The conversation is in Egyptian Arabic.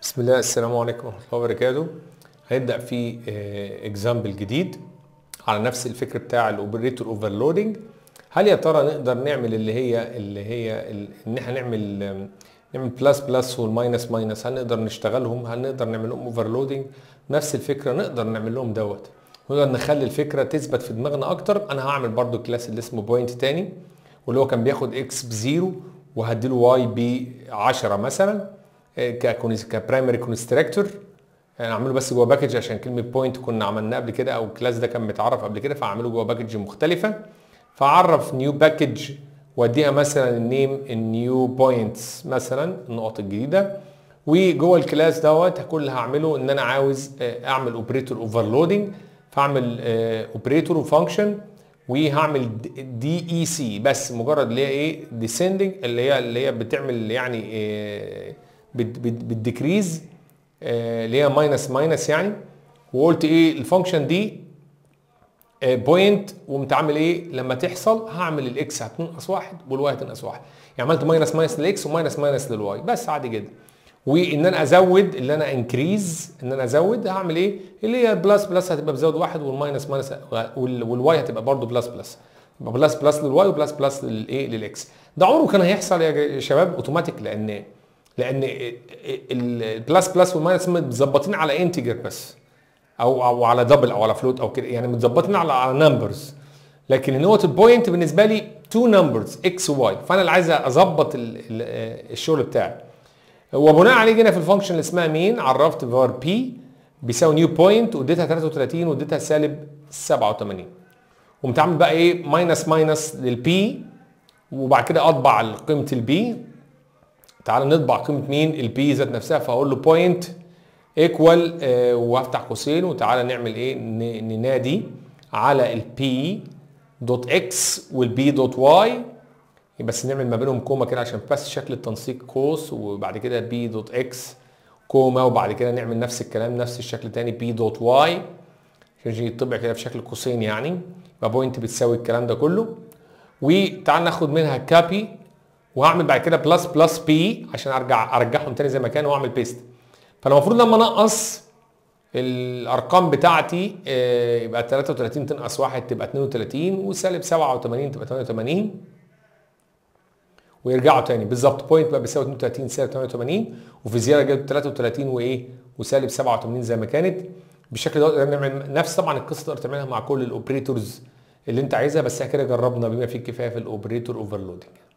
بسم الله السلام عليكم ورحمه الله وبركاته هنبدا في اكزامبل جديد على نفس الفكر بتاع الاوبريتور اوفرلودنج هل يا ترى نقدر نعمل اللي هي اللي هي ال- ان احنا نعمل نعمل بلس بلس والماينس ماينس هل نقدر نشتغلهم هل نقدر نعمل لهم اوفرلودنج نفس الفكره نقدر نعمل لهم دوت نقدر نخلي الفكره تثبت في دماغنا اكتر انا هعمل برضو الكلاس اللي اسمه بوينت تاني واللي هو كان بياخد اكس بزيرو وهديله واي ب 10 مثلا كبرايمري كونستراكتور يعني اعمله بس جوه باكج عشان كلمه بوينت كنا عملناه قبل كده او الكلاس ده كان متعرف قبل كده فاعمله جوه باكج مختلفه فاعرف نيو باكج واديها مثلا النيم النيو بوينتس مثلا النقط الجديده وجوه الكلاس دوت كل اللي هعمله ان انا عاوز اعمل اوبريتور اوفرلودنج فاعمل اوبريتور وفانكشن وهعمل دي اي سي بس مجرد اللي هي ايه ديسندنج اللي هي اللي هي بتعمل يعني إيه بالديكريز اللي هي ماينس ماينس يعني وقلت ايه الفانكشن دي بوينت وقمت عامل ايه لما تحصل هعمل الاكس هتنقص واحد والواي هتنقص واحد يعني عملت ماينس ماينس للاكس وماينس ماينس للواي بس عادي جدا وان انا ازود اللي انا انكريز ان انا ازود هعمل ايه اللي هي البلس بلس هتبقى بزود واحد والماينس ماينس والواي هتبقى برضو بلس بلس يبقى بلس بلس للواي وبلس بلس للايه للاكس ده عمره كان هيحصل يا شباب اوتوماتيك لان لان البلس بلس والماينس متظبطين على انتجر بس او او على دبل او على فلوت او كده يعني متظبطين على على نمبرز لكن نوت البوينت بالنسبه لي تو نمبرز اكس وواي فانا اللي عايز اظبط الشغل بتاعي وبناء عليه جينا في الفانكشن اللي اسمها مين عرفت فار بي بيساوي نيو بوينت واديتها 33 واديتها سالب 87 قمت عامل بقى ايه ماينس ماينس للبي وبعد كده اطبع قيمه البي تعال نطبع قيمه مين البي ذات نفسها فاقول له بوينت ايكوال آه وافتح قوسين وتعالى نعمل ايه ننادي على البي دوت اكس والبي دوت واي بس نعمل ما بينهم كوما كده عشان بس شكل التنسيق قوس وبعد كده بي دوت اكس كوما وبعد كده نعمل نفس الكلام نفس الشكل تاني بي دوت واي عشان يطبع كده في شكل قوسين يعني يبقى بوينت بتساوي الكلام ده كله وتعال ناخد منها كابي وهعمل بعد كده بلس بلس بي عشان ارجع ارجعهم تاني زي ما كانوا واعمل بيست فانا المفروض لما انقص الارقام بتاعتي يبقى 33 تنقص 1 تبقى 32 وسالب 87 تبقى 88 ويرجعوا تاني بالظبط بوينت بقى بيساوي 32 سالب 88 وفي زياده جبت 33 وايه وسالب 87 زي ما كانت بالشكل ده نقدر نعمل نفس طبعا القصه تقدر تعملها مع كل الاوبريتورز اللي انت عايزها بس كده جربنا بما فيه الكفايه في الاوبريتور اوفرلودنج